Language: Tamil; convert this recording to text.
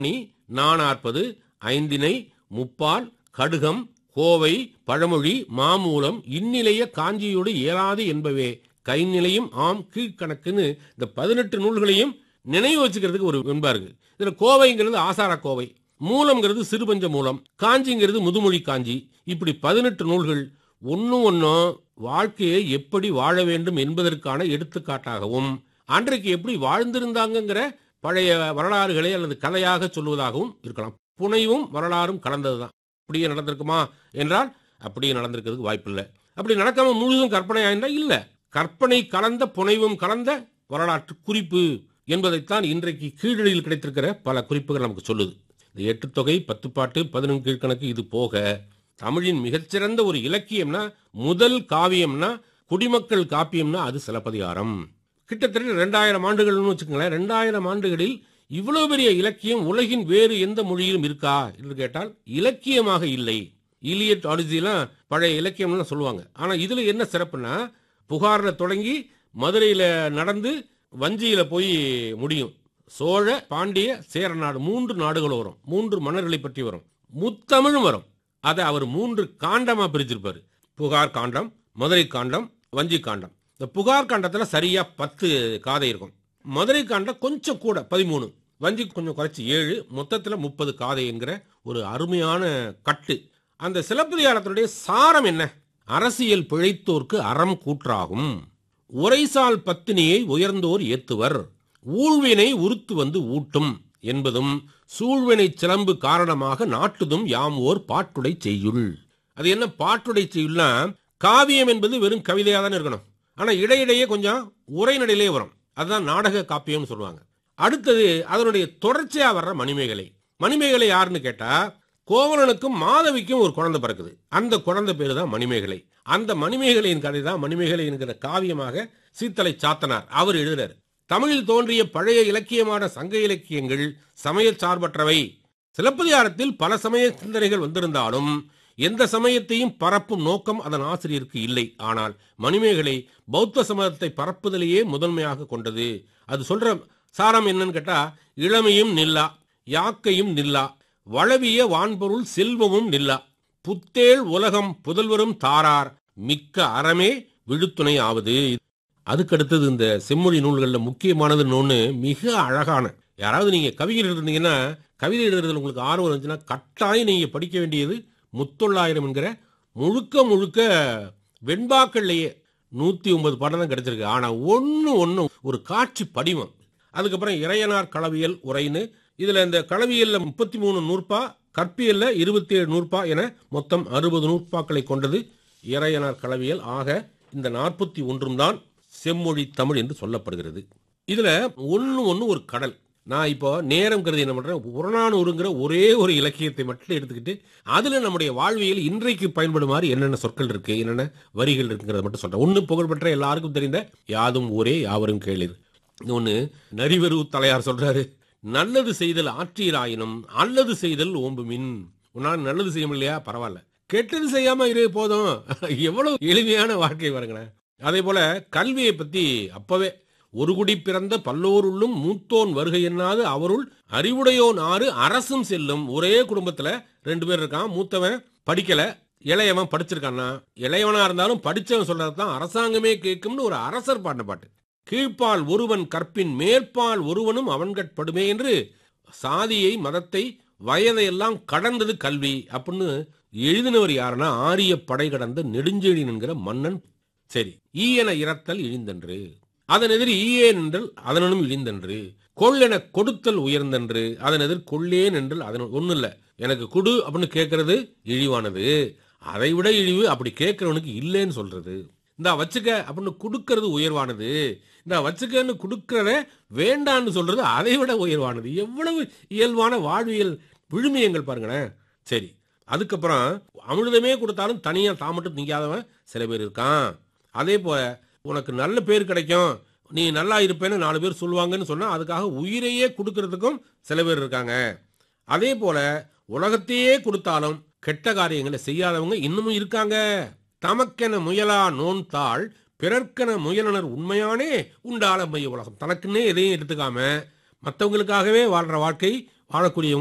நீ நானாற்பது ஐந்தினை முப்பால் கடுகம் கோவை பழமொழி மாமூலம் இந்நிலைய காஞ்சியோடு இயலாது என்பவே கைநிலையும் ஆம் கீழ்கணக்குன்னு இந்த பதினெட்டு நூல்களையும் நினைவு வச்சுக்கிறதுக்கு ஒரு வெண்பா இருக்கு இதுல கோவைங்கிறது ஆசார கோவை மூலம்ங்கிறது சிறுபஞ்ச மூலம் காஞ்சிங்கிறது முதுமொழி காஞ்சி இப்படி பதினெட்டு நூல்கள் ஒன்னும் ஒன்னும் வாழ்க்கையை எப்படி வாழ வேண்டும் என்பதற்கான எடுத்துக்காட்டாகவும் அன்றைக்கு எப்படி வாழ்ந்திருந்தாங்கங்கிற பழைய வரலாறுகளை அல்லது கதையாக சொல்வதாகவும் இருக்கலாம் புனைவும் வரலாறும் கலந்ததுதான் அப்படியே நடந்திருக்குமா என்றால் அப்படியே நடந்திருக்கிறதுக்கு வாய்ப்பில்லை அப்படி நடக்காம முழுதும் கற்பனை ஆயிருந்தா இல்ல கற்பனை கலந்த புனைவும் கலந்த வரலாற்று குறிப்பு என்பதைத்தான் இன்றைக்கு கீழடியில் கிடைத்திருக்கிற பல குறிப்புகள் நமக்கு சொல்லுது இந்த எட்டு தொகை பத்து பாட்டு பதினொன்று கீழ்கணக்கு இது போக தமிழின் மிகச்சிறந்த ஒரு இலக்கியம்னா முதல் காவியம்னா குடிமக்கள் காப்பியம்னா அது சிலப்பதிகாரம் கிட்டத்தட்ட ரெண்டாயிரம் ஆண்டுகள்னு வச்சுக்கோங்களேன் ரெண்டாயிரம் ஆண்டுகளில் இவ்வளவு பெரிய இலக்கியம் உலகின் வேறு எந்த மொழியிலும் இருக்கா என்று கேட்டால் இலக்கியமாக இல்லை இலியட் ஆடிசிலாம் பழைய இலக்கியம்னு சொல்லுவாங்க ஆனா இதுல என்ன சிறப்புனா புகார்ல தொடங்கி மதுரையில நடந்து வஞ்சியில போய் முடியும் சோழ பாண்டிய சேர நாடு மூன்று நாடுகள் வரும் மூன்று மன்னர்களை பற்றி வரும் முத்தமிழும் வரும் அதை அவர் மூன்று காண்டமா பிரிச்சிருப்பாரு புகார் காண்டம் மதுரை காண்டம் வஞ்சி காண்டம் இந்த புகார் காண்டத்துல சரியா பத்து காதை இருக்கும் மதுரை காண்டம் கொஞ்சம் கூட பதிமூணு வஞ்சி கொஞ்சம் குறைச்சி ஏழு மொத்தத்துல முப்பது காதை என்கிற ஒரு அருமையான கட்டு அந்த சிலப்பதிகாரத்தினுடைய சாரம் என்ன அரசியல் பிழைத்தோர்க்கு அறம் கூற்றாகும் உரைசால் பத்தினியை உயர்ந்தோர் ஏத்துவர் ஊழ்வினை உருத்து வந்து ஊட்டும் என்பதும் சூழ்வினை சிலம்பு காரணமாக நாட்டுதும் யாம் ஓர் பாட்டுடை செய்யுள் அது என்ன பாட்டுடை செய்யுள்னா காவியம் என்பது வெறும் கவிதையாக தானே இருக்கணும் ஆனா இடையிடையே கொஞ்சம் உரைநடையிலே வரும் அதுதான் நாடக காப்பியம்னு சொல்லுவாங்க அடுத்தது அதனுடைய தொடர்ச்சியா வர்ற மணிமேகலை மணிமேகலை யாருன்னு கேட்டா கோவலனுக்கும் மாதவிக்கும் ஒரு குழந்தை பிறக்குது அந்த குழந்தை பேரு தான் மணிமேகலை அந்த மணிமேகலையின் கதை தான் மணிமேகலை என்கிற காவியமாக சீத்தலை சாத்தனார் அவர் எழுதுறாரு தமிழில் தோன்றிய பழைய இலக்கியமான சங்க இலக்கியங்கள் சமய சார்பற்றவை சிலப்பதிகாரத்தில் பல சமய சிந்தனைகள் வந்திருந்தாலும் எந்த சமயத்தையும் பரப்பும் நோக்கம் அதன் ஆசிரியருக்கு இல்லை ஆனால் மணிமேகலை பௌத்த சமயத்தை பரப்புதலையே முதன்மையாக கொண்டது அது சொல்ற சாரம் என்னன்னு கேட்டா இளமையும் நில்லா யாக்கையும் நில்லா வளவிய வான்பொருள் செல்வமும் நில்லா புத்தேள் உலகம் புதல்வரும் தாரார் மிக்க அறமே விழுத்துணை ஆவது அதுக்கடுத்தது இந்த செம்மொழி நூல்களில் முக்கியமானதுன்னு ஒன்று மிக அழகான யாராவது நீங்க கவிஞர் இருந்தீங்கன்னா கவிதை எழுதுறதுல உங்களுக்கு ஆர்வம் இருந்துச்சுன்னா கட்டாயம் நீங்க படிக்க வேண்டியது முத்தொள்ளாயிரம் என்கிற முழுக்க முழுக்க வெண்பாக்கள்லையே நூத்தி ஒன்பது பாடம் தான் கிடைச்சிருக்கு ஆனா ஒன்னு ஒன்னு ஒரு காட்சி படிவம் அதுக்கப்புறம் இறையனார் களவியல் உரைன்னு இதுல இந்த களவியல்ல முப்பத்தி மூணு நூற்பா கற்பியல்ல இருபத்தி ஏழு நூற்பா என மொத்தம் அறுபது நூற்பாக்களை கொண்டது இறையனார் களவியல் ஆக இந்த நாற்பத்தி ஒன்றும் தான் செம்மொழி தமிழ் என்று சொல்லப்படுகிறது இதுல ஒன்னு ஒன்னு ஒரு கடல் நான் இப்போ நேரம் கருதி என்ன பண்றேன் புறநானூறுங்கிற ஒரே ஒரு இலக்கியத்தை மட்டும் எடுத்துக்கிட்டு அதுல நம்முடைய வாழ்வியல் இன்றைக்கு பயன்படுமாறு என்னென்ன சொற்கள் இருக்கு என்னென்ன வரிகள் இருக்குங்கிறத மட்டும் சொல்றேன் ஒன்னு புகழ்பெற்ற எல்லாருக்கும் தெரிந்த யாதும் ஊரே யாவரும் கேளிர் ஒன்னு நரிவரு தலையார் சொல்றாரு நல்லது செய்தல் ஆற்றீராயினும் அல்லது செய்தல் ஓம்புமின் உன்னால் நல்லது செய்ய முடியலையா பரவாயில்ல கெட்டது செய்யாம இரு போதும் எவ்வளவு எளிமையான வாழ்க்கை பாருங்களேன் அதே போல கல்வியை பத்தி அப்பவே ஒரு குடி பிறந்த பல்லோருள்ளும் மூத்தோன் வருகை என்னாது அவருள் அறிவுடையோன் ஆறு அரசும் செல்லும் ஒரே குடும்பத்துல ரெண்டு பேர் இருக்கான் மூத்தவன் படிக்கல இளையவன் படிச்சிருக்கான்னா இளையவனா இருந்தாலும் படிச்சவன் சொல்றதுதான் அரசாங்கமே கேட்கும்னு ஒரு அரசர் பாடின பாட்டு கீழ்ப்பால் ஒருவன் கற்பின் மேற்பால் ஒருவனும் அவன்கட்படுமே என்று சாதியை மதத்தை வயதையெல்லாம் கடந்தது கல்வி அப்படின்னு எழுதினவர் யாருன்னா ஆரிய படை கடந்த நெடுஞ்செழியன் என்கிற மன்னன் சரி ஈயன இறத்தல் இழிந்தன்று அதன் எதிர் ஈயேன் என்றல் அதனும் இழிந்தன்று கொள்ளென கொடுத்தல் உயர்ந்தன்று அதன் எதிர் கொள்ளேன் என்றல் அதன் ஒண்ணு இல்ல எனக்கு குடு அப்படின்னு கேட்கறது இழிவானது அதை விட இழிவு அப்படி கேட்கறவனுக்கு இல்லைன்னு சொல்றது இந்த வச்சுக்க அப்படின்னு கொடுக்கறது உயர்வானது இந்த வச்சுக்கன்னு கொடுக்கறத வேண்டான்னு சொல்றது அதை விட உயர்வானது எவ்வளவு இயல்பான வாழ்வியல் விழுமியங்கள் பாருங்களேன் சரி அதுக்கப்புறம் அமிர்தமே கொடுத்தாலும் தனியா தான் மட்டும் திங்காதவன் சில பேர் இருக்கான் அதே போல உனக்கு நல்ல பேர் கிடைக்கும் நீ நல்லா இருப்பேன்னு நாலு பேர் சொல்லுவாங்கன்னு சொன்னா அதுக்காக உயிரையே கொடுக்கறதுக்கும் சில பேர் இருக்காங்க அதே போல உலகத்தையே கொடுத்தாலும் கெட்ட காரியங்களை செய்யாதவங்க இன்னமும் இருக்காங்க தமக்கென முயலா நோன் தாள் பிறர்க்கென முயலனர் உண்மையானே உண்டால மைய உலகம் தனக்குன்னே எதையும் எடுத்துக்காம மற்றவங்களுக்காகவே வாழ்ற வாழ்க்கை வாழக்கூடிய